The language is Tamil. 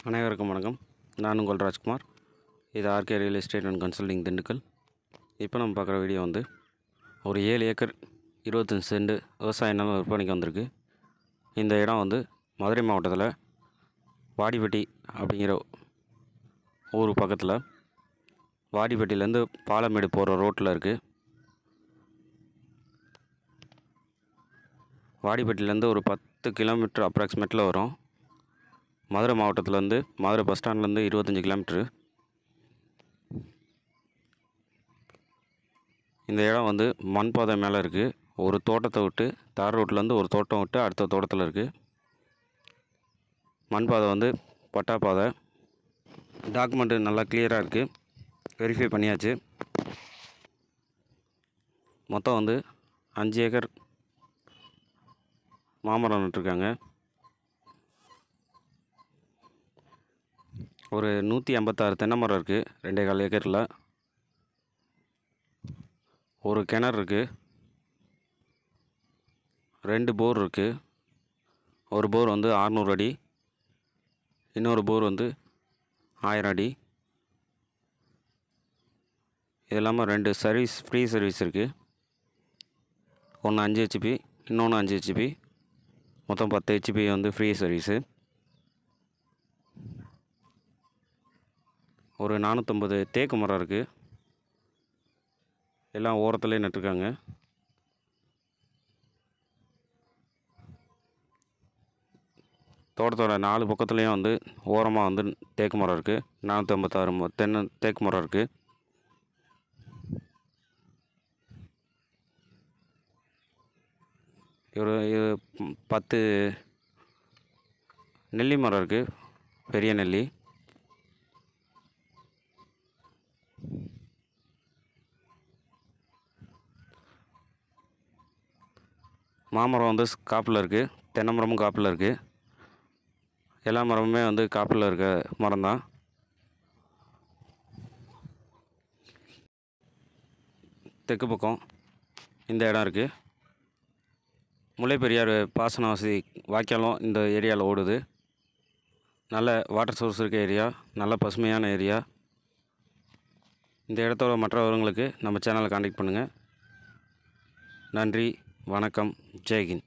அனைவருக்கும் வணக்கம் நான் உங்கள் ராஜ்குமார் இது RK real estate and consulting Dindigul இப்போ நம்ம பார்க்குற வீடியோ வந்து ஒரு ஏழு ஏக்கர் இருபத்தஞ்சி சென்ட் விவசாய நிலம் விற்பனைக்கு வந்திருக்கு இந்த இடம் வந்து மதுரை மாவட்டத்தில் வாடிப்பட்டி அப்படிங்கிற ஊர் பக்கத்தில் வாடிப்பட்டியிலேருந்து பாலமேடு போகிற ரோட்டில் இருக்குது வாடிப்பட்டியிலேருந்து ஒரு பத்து கிலோமீட்டர் அப்ராக்சிமேட்டில் வரும் மதுரை மாவட்டத்துலேருந்து மதுரை பஸ் ஸ்டாண்ட்லேருந்து இருபத்தஞ்சி கிலோமீட்ரு இந்த இடம் வந்து மண் பாதை மேலே இருக்குது ஒரு தோட்டத்தை விட்டு தார் ரோட்லேருந்து ஒரு தோட்டம் விட்டு அடுத்த தோட்டத்தில் இருக்குது மண் பாதை வந்து பட்டா பாதை டாக்குமெண்ட்டு நல்லா கிளியராக இருக்குது வெரிஃபை பண்ணியாச்சு மொத்தம் வந்து அஞ்சு ஏக்கர் மாமரம் நட்டுருக்காங்க ஒரு நூற்றி ஐம்பத்தாறு தென்னை மரம் இருக்குது ரெண்டே கால் ஏக்கரில் ஒரு கிணறு இருக்குது ரெண்டு போர் இருக்குது ஒரு போர் வந்து அறநூறு அடி இன்னொரு போர் வந்து ஆயிரம் அடி இது இல்லாமல் ரெண்டு சர்வீஸ் ஃப்ரீ சர்வீஸ் இருக்குது ஒன்று அஞ்சு ஹெச்பி இன்னொன்று அஞ்சு ஹெச்பி மொத்தம் பத்து ஹெச்பி வந்து ஃப்ரீ சர்வீஸு ஒரு நானூற்றம்பது தேக்கு மரம் இருக்குது எல்லாம் ஓரத்துலேயே நட்டுருக்காங்க தோட்டத்தோட நாலு பக்கத்துலேயும் வந்து ஓரமாக வந்து தேக்கு மரம் இருக்குது நானூற்றி ஐம்பத்தாறு ம- தென்னை தேக்கு மரம் இருக்குது ஒரு இது ம், பத்து நெல்லி மரம் இருக்குது பெரிய நெல்லி மாமரம் வந்து ஸ்- காப்பில் இருக்குது தென்னை மரமும் காப்பில் இருக்குது எல்லா மரமுமே வந்து காப்பில் இருக்க மரம் தான் தெற்கு பக்கம் இந்த இடம் இருக்குது முல்லை பெரியாறு பாசன வசதி வாய்க்காலும் இந்த ஏரியாவில் ஓடுது நல்ல வாட்டர் சோர்ஸ் இருக்க ஏரியா நல்ல பசுமையான ஏரியா இந்த இடத்தோட மற்ற விவரங்களுக்கு நம்ம சேனலை காண்டாக்ட் பண்ணுங்கள் நன்றி வணக்கம் ஜெய்ஹிந்த்